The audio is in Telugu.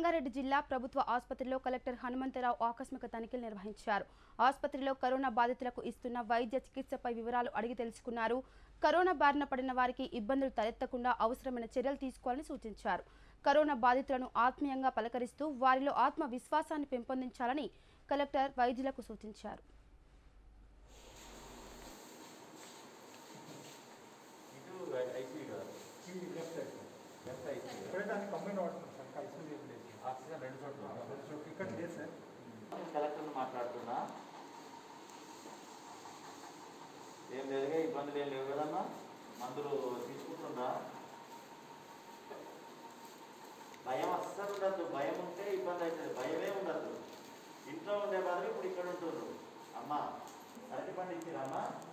రంగారెడ్డి జిల్లా ప్రభుత్వ ఆసుపత్రిలో కలెక్టర్ హనుమంతరావు ఆకస్మిక తనిఖీలు నిర్వహించారు ఆసుపత్రిలో కరోనా బాధితులకు ఇస్తున్న వైద్య చికిత్సపై వివరాలు అడిగి తెలుసుకున్నారు కరోనా బారిన పడిన వారికి ఇబ్బందులు తలెత్తకుండా అవసరమైన చర్యలు తీసుకోవాలని సూచించారు కరోనా బాధితులను ఆత్మీయంగా పలకరిస్తూ వారిలో ఆత్మ విశ్వాసాన్ని పెంపొందించాలని కలెక్టర్ వైద్యులకు సూచించారు ఇటు ఐసీయూ కాదు ఈ లెఫ్ట్ సైడ్ లెఫ్ట్ ఐసీయూ ఇక్కడే దాన్ని కంబైన్ వాడుతున్నాం సార్ కలిసి లేదు ఆక్సిజన్ రెండు చోట్ల ఇక్కడ లేదు సార్ నేను కలెక్టర్ని మాట్లాడుతున్నా ఏం లేదుగా ఇబ్బందులు ఏం లేవు కదమ్మా మందులు తీసుకుంటుందా భయం అస్సలు ఉండద్దు భయం ఉంటే ఇబ్బంది అవుతుంది భయమే ఉండద్దు ఇంట్లో ఉండే బదులు ఇప్పుడు ఇక్కడ ఉంటున్నారు అమ్మా అరటి పండించిరా అమ్మా